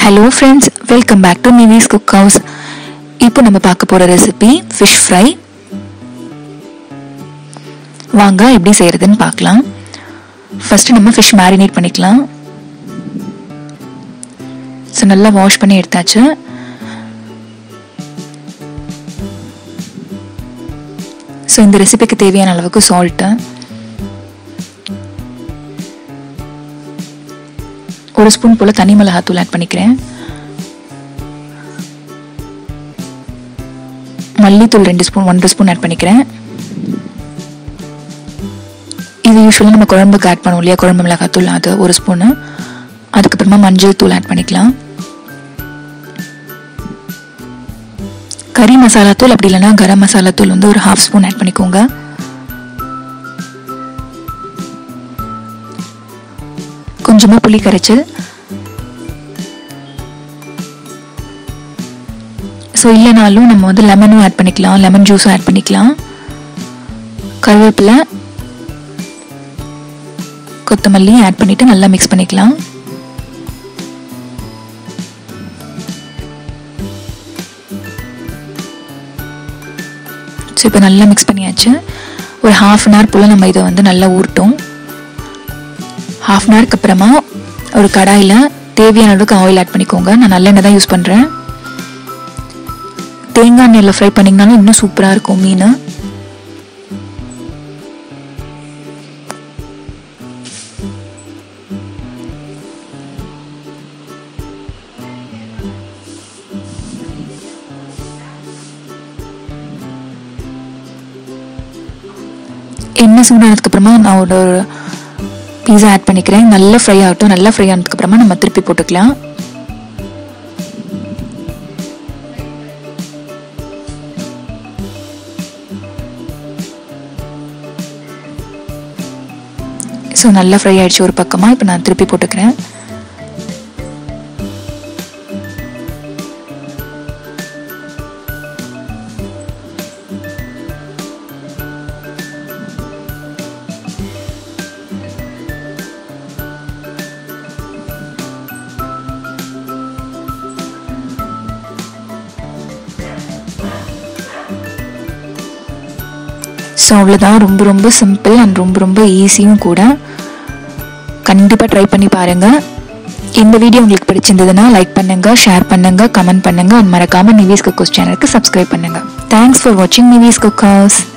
hello friends welcome back to Nivis cook house இப்போ நம்ம பார்க்க போகிற ரெசிபி ஃபிஷ் ஃப்ரை வாங்க எப்படி செய்கிறதுன்னு பார்க்கலாம் ஃபஸ்ட்டு நம்ம ஃபிஷ் மேரினேட் பண்ணிக்கலாம் ஸோ நல்லா வாஷ் பண்ணி எடுத்தாச்சு ஸோ இந்த ரெசிபிக்கு தேவையான அளவுக்கு சால்ட்டு ஒரு ஸ்பூன் போல் தனி மிளகாத்தூள் ஆட் பண்ணிக்கிறேன் மல்லித்தூள் ரெண்டு ஸ்பூன் ஒன்றரை ஸ்பூன் ஆட் பண்ணிக்கிறேன் இது யூஸ்வலாக நம்ம குழம்புக்கு ஆட் பண்ணுவோம் இல்லையா குழம்பு மிளகாத்தூள் அது ஒரு ஸ்பூனு அதுக்கப்புறமா மஞ்சள் தூள் ஆட் பண்ணிக்கலாம் கறி மசாலா தூள் அப்படி இல்லைன்னா கரம் மசாலா தூள் வந்து ஒரு ஹாஃப் ஸ்பூன் ஆட் பண்ணிக்கோங்க கொஞ்சமாக புளி கரைச்சல் ஸோ இல்லைனாலும் நம்ம வந்து லெமனும் ஆட் பண்ணிக்கலாம் லெமன் ஜூஸும் ஆட் பண்ணிக்கலாம் கருவேப்பிலை கொத்தமல்லி ஆட் பண்ணிவிட்டு நல்லா மிக்ஸ் பண்ணிக்கலாம் ஸோ இப்போ நல்லா மிக்ஸ் பண்ணியாச்சு ஒரு ஹாஃப் அன் ஹவர் போல் நம்ம இதை வந்து நல்லா ஊறட்டும் ஹாஃப் அன் ஹவருக்கு அப்புறமா ஒரு கடாயில் தேவையான அளவுக்கு ஆயில் ஆட் பண்ணிக்கோங்க நான் நல்லெண்ணெய் தான் யூஸ் பண்ணுறேன் தேங்காய் எண்ணெயில் ஃப்ரை பண்ணிங்கனாலும் இன்னும் சூப்பராக இருக்கும் மீன் எண்ணெய் சூடானதுக்கப்புறமா நான் ஒரு பீஸா ஆட் பண்ணிக்கிறேன் நல்லா ஃப்ரை ஆகட்டும் நல்லா ஃப்ரை ஆனதுக்கப்புறமா நம்ம திருப்பி போட்டுக்கலாம் ஸோ நல்லா ஃப்ரை ஆயிடுச்சு ஒரு பக்கமாக இப்போ நான் திருப்பி போட்டுக்கிறேன் ஸோ அவ்வளோதான் ரொம்ப ரொம்ப சிம்பிள் அண்ட் ரொம்ப ரொம்ப ஈஸியும் கூட கண்டிப்பாக ட்ரை பண்ணி பாருங்கள் இந்த வீடியோ உங்களுக்கு பிடிச்சிருந்ததுன்னா லைக் பண்ணுங்கள் ஷேர் பண்ணுங்கள் கமெண்ட் பண்ணுங்கள் அண்ட் மறக்காமல் நிவிஸ் குக்கோஸ் சேனலுக்கு சப்ஸ்கிரைப் பண்ணுங்கள் தேங்க்ஸ் ஃபார் வாட்சிங் நிவிஸ் குக்கர்ஸ்